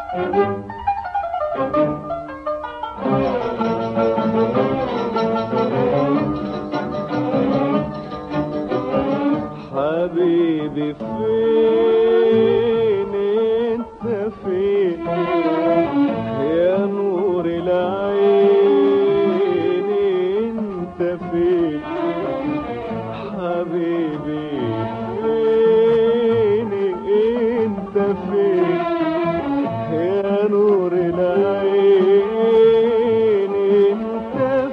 حبيبي فين انت فين يا نور العين انت فين حبيبي فين انت فين يا نور العين انت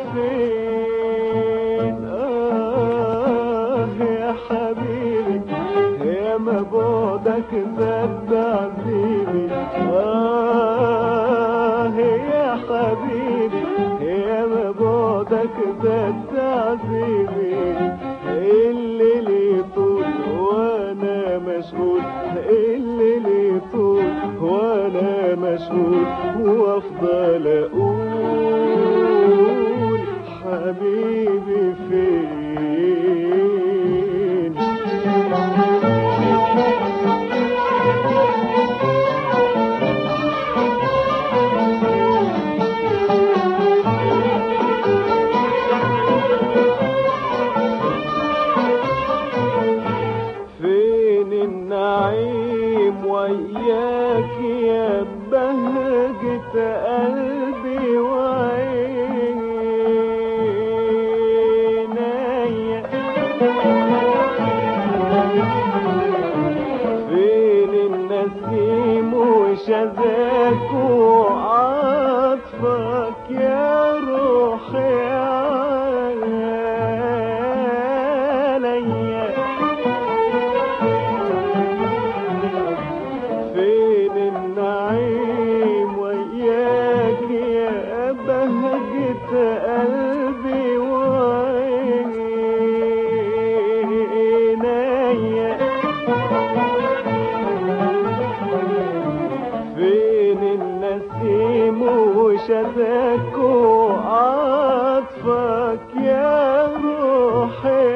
فين آه يا حبيبي يا ما بعدك زاد عذيبي آه يا حبيبي يا ما بعدك زاد عذيبي الليل يطول وانا مشغول الليل يطول وانا مشغول وافضل اقول حبيبي فين فين النعيم وياك يا بهجة قلبي وعينيا فين النسيم وشذاك وعطفك يا روحي عليا فين النعيم وياك يا بهجة قلبي وعينيا فين النسيم وشذاك وعطفك يا روحي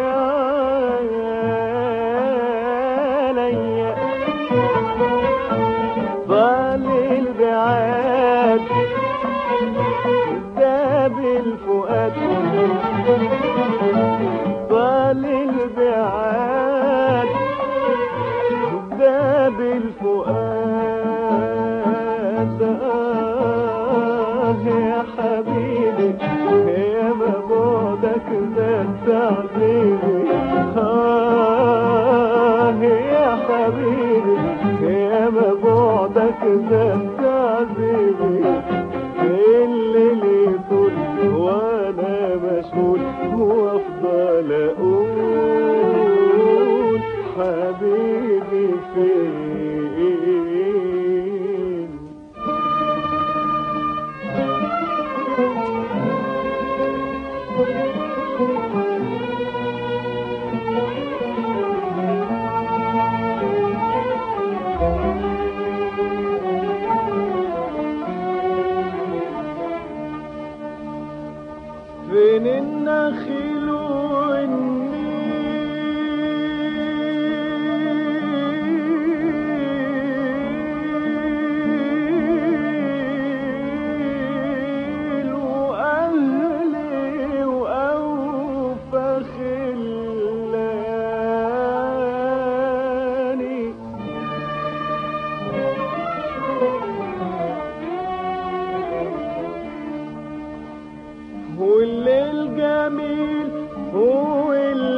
عليا ضل البعاد داب الفؤاد ضل البعاد داب الفؤاد آه يا حبيبي يا ما بعدك زاد تعذيبي آه يا حبيبي يا ما بعدك زاد تعذيبي الليل يطول وانا مشغول وافضل اقول حبيبي فين فين النخيل والنيل وأهلي وأوفى خلاني والليل جميل هو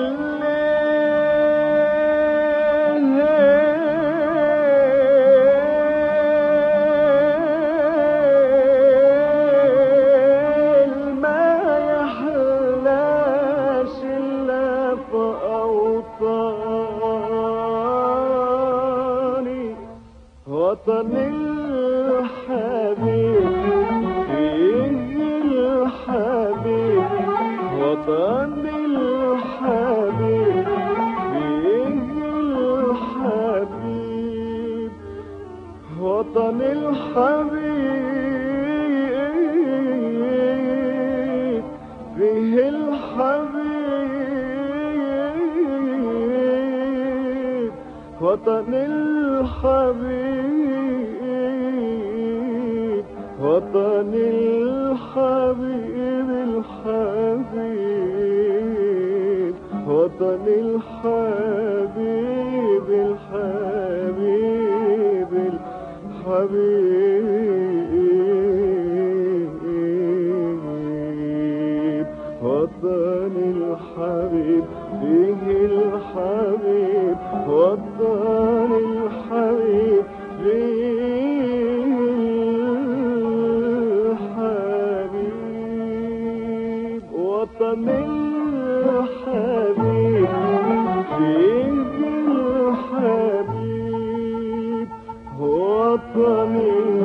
الليل ما يحلاش إلا في أوطاني وطن الحبيب فيه الحبيب وطن الحبيب فيه الحبيب وطن الحبيب فيه الحبيب وطن الحبيب وطن الحبيب الحبيب وطن الحبيب الحبيب الحبيب وطن الحبيب فيه الحبيب وطن الحبيب فيه الحبيب وطن الحبيب فيه الحبيب وطن